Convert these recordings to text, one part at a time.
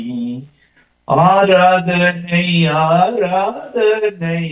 ஆராதனை ஆராதனை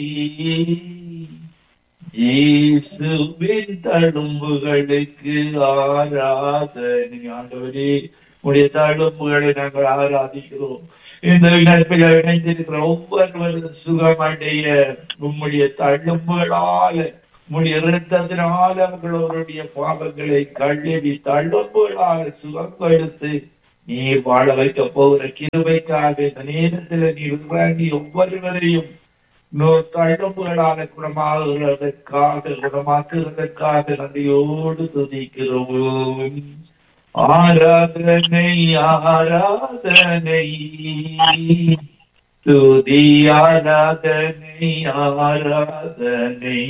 இயேசுவின் தழும்புகளுக்கு ஆராதனை ஆண்டவரே உடைய தழும்புகளை நாங்கள் ஆராதிக்கிறோம் இந்த இணைப்பில் இணைந்திருக்கிற ஒவ்வொருவரும் சுகமடைய உம்முடைய தழும்புகளால உம்முடைய இரத்தத்தினால அவர்களுடைய பாவங்களை கழுவி தழும்புகளால சுகம் கொடுத்து நீர் வாழ வைக்க போகிற கிருபைக்காக இந்த நேரத்தில் நீர் இறங்கி ஒவ்வொருவரையும் நோ தழும்புகளான குணமாகிறதற்காக குணமாக்குறதற்காக நன்றியோடு துதிக்கிறோம் ஆராதனை ஆராதனை துதி ஆராதனை ஆராதனை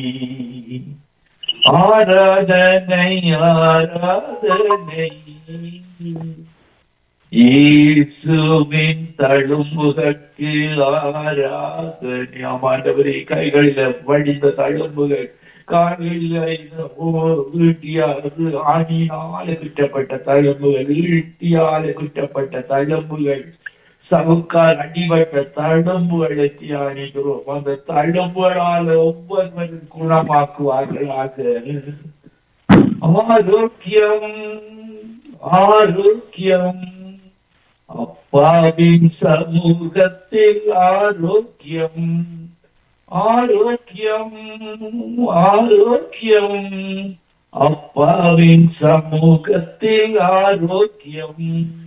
ஆராதனை ஆராதனை இயேசுவின் தழும்புகளுக்கு ஆராதனை ஆமாண்டவரே கைகளில வடிந்த தழும்புகள் கால்களில் ஈட்டியால் ஆணியினால குற்றப்பட்ட தழும்புகள் ஈட்டியால குற்றப்பட்ட தழும்புகள் சவுக்கால் அடிபட்ட தழும்புகளை தியானிக்கிறோம் அந்த தழும்புகளால் ஒவ்வொருவரும் குணமாக்குவார்களாக ஆரோக்கியம் ஆரோக்கியம் அப்பாவின் சமூகத்தில் ஆரோக்கியம் ஆரோக்கியம் ஆரோக்கியம் அப்பாவின் சமூகத்தில் ஆரோக்கியம்